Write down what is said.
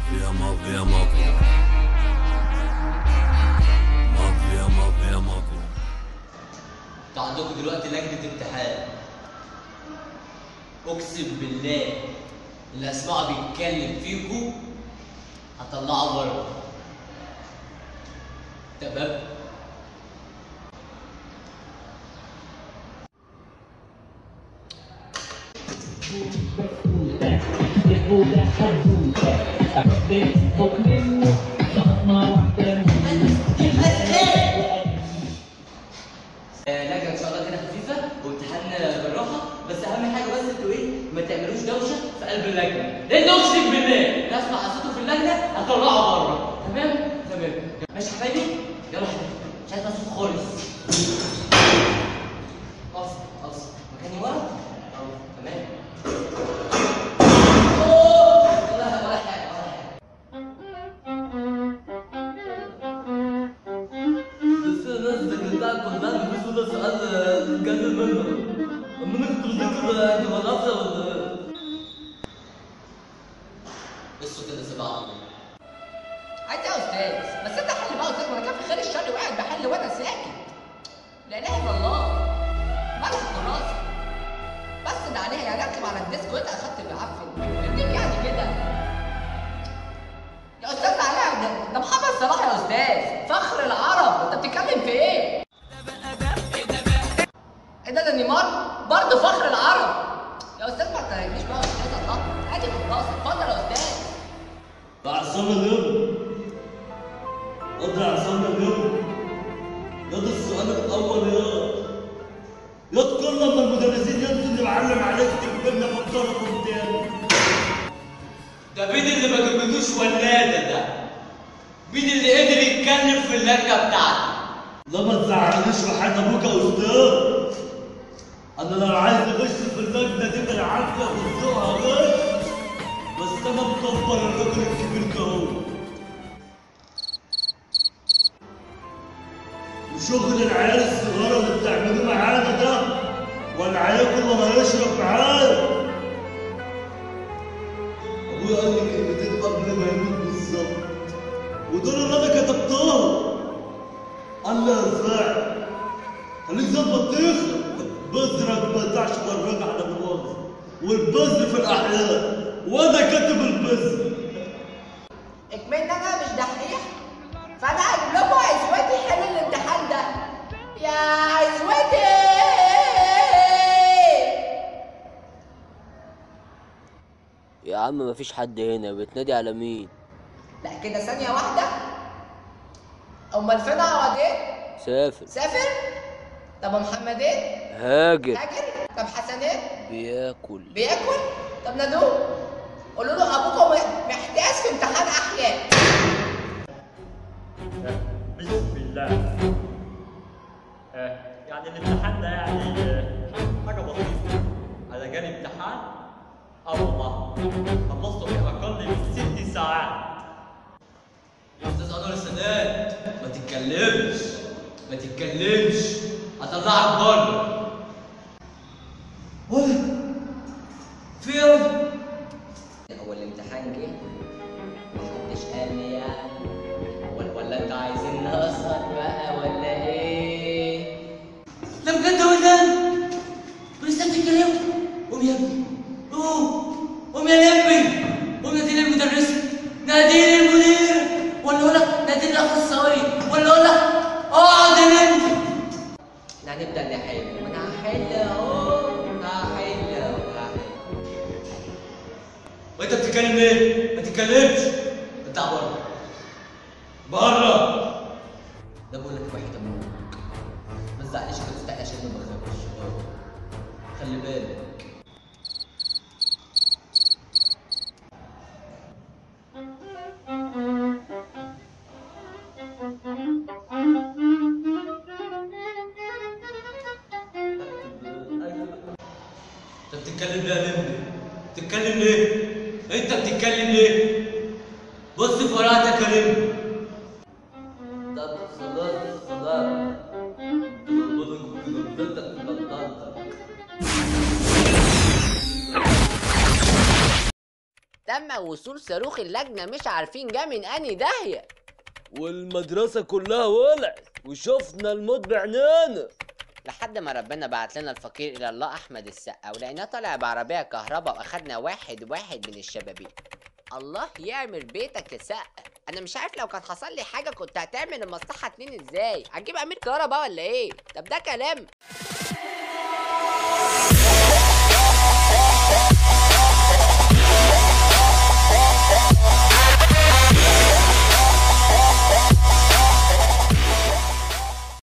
مافيا مافيا مافيا مافيا مافيا مافيا انتوا عندكم دلوقتي لجنة امتحان اقسم بالله اللي اسمعه بيتكلم فيكم هطلعه بره تمام آه، لجنة ان شاء الله كده خفيفة وامتحان بالراحة بس أهم حاجة بس انتوا إيه ما تعملوش دوشة في قلب اللجنة لأن أقسم بالله الناس ما حسيتوا في اللجنة هطلعه بره تمام؟ تمام ماشي يا حبايبي؟ يلا يا حبيبي مش عايز صوت خالص خلاص خلاص مكاني ورا؟ أهو تمام أوه، ولا ولا حاجة ولا حاجة بس الناس ذاكرتها كلها بيقولوا ده سؤال جاز منه اما انا كنت بذاكر انت غلطت ولا الصوت اللي سمعته عايز ايه يا استاذ بس انت حل بقى يا استاذ وانا كان في خير الشر وقاعد بحل وانا ساكت لا اله الا الله مالك الكراسه بس ده عليها يعني اكتب على الديسك وانت اخدت المعفن فاهمني يعني كده يا استاذ ده عليها ده, ده محمد صلاح يا استاذ فخر العرب انت بتتكلم في ايه؟ ايه ده ده نيمار برضه فخر العرب يا استاذ ما تهيجنيش بقى يا استاذ الله عادي خلاص اتفضل يا استاذ عصام اليوم قدر عصام اليوم ياض السؤال الاول يا ياض كل لما المدرسين ينزل يعلم عليك تكتب لنا مقدركم تاني ده مين اللي ما جبتوش ولاده ده؟ مين اللي قدر يتكلم في اللجنه بتاعتي؟ لا ما تزعلنيش وحياة ابوك يا استاذ انا لو عايز اغش في اللجنه دي بالعافيه والذوق هغش بس انا مكبر الراجل الكبير ده هو وشغل العيال الصغيره اللي بتعملوه معانا ده ولا عليكم ولا هيشرب معانا ابويا قال لي كلمتين قبل ما يموت بالظبط ودول اللي انا كتبتهم قال لي يا رفاعي خليك زي البطيخ بذرك ما يطلعش براك على مؤاخذة والبذر في الأحياء وأنا كاتب البذر اكمن انا مش دحيح فانا هجيب لكم عزوتي حل الامتحان ده يا عزوتي يا عم مفيش حد هنا بتنادي على مين لا كده ثانية واحدة امال فين عوض ايه؟ سافر سافر؟ طب محمد ايه؟ هاجر هاجر؟ طب حسن ايه؟ بياكل بياكل؟ طب نادوه قولوا له ابوكم محتاج في امتحان احياء بسم الله آه، يعني الامتحان ده يعني آه، حاجة بسيطة أنا جالي امتحان اه والله خلصته في أقل من ست ساعات يا استاذ انور السادات ما تتكلمش ما تتكلمش هطلعك بره ولا في ايه هو الامتحان جه محدش قال لي يعني ولا ولا انتوا عايزين نهزر بقى ولا ايه لا بجد ولا انا لسه بتتكلموا قوم يا ابني قوم قوم يا لمبي قوم نادي المدرس نادي المدير ولا اقول لك نادي الاخصائي ولا اقول لك اقعد يا لمبي احنا هنبدا نحل وانا هحل اهو هحل اهو هحل وانت بتتكلم ليه؟ ما تتكلمش اطلع بره بره ده بقول لك وحيد ابوك ما تزعلش كده تستحي عشان ما بخافش خلي بالك انت بتتكلم ليه يا لمبي؟ بتتكلم ليه؟ انت بتتكلم ليه؟ بص في ورقتك يا لمبي طب خلاص خلاص تم لقينا وصول صاروخ اللجنة مش عارفين جه من أنهي داهية والمدرسة كلها ولعت وشفنا الموت بعينينا لحد ما ربنا بعت لنا الفقير إلى الله أحمد السقا ولقيناه طالع بعربية كهرباء وأخدنا واحد واحد من الشبابيك الله يعمل بيتك يا سقا أنا مش عارف لو كان حصل لي حاجة كنت هتعمل المصلحة اتنين ازاي هتجيب أمير كهرباء ولا إيه طب ده كلام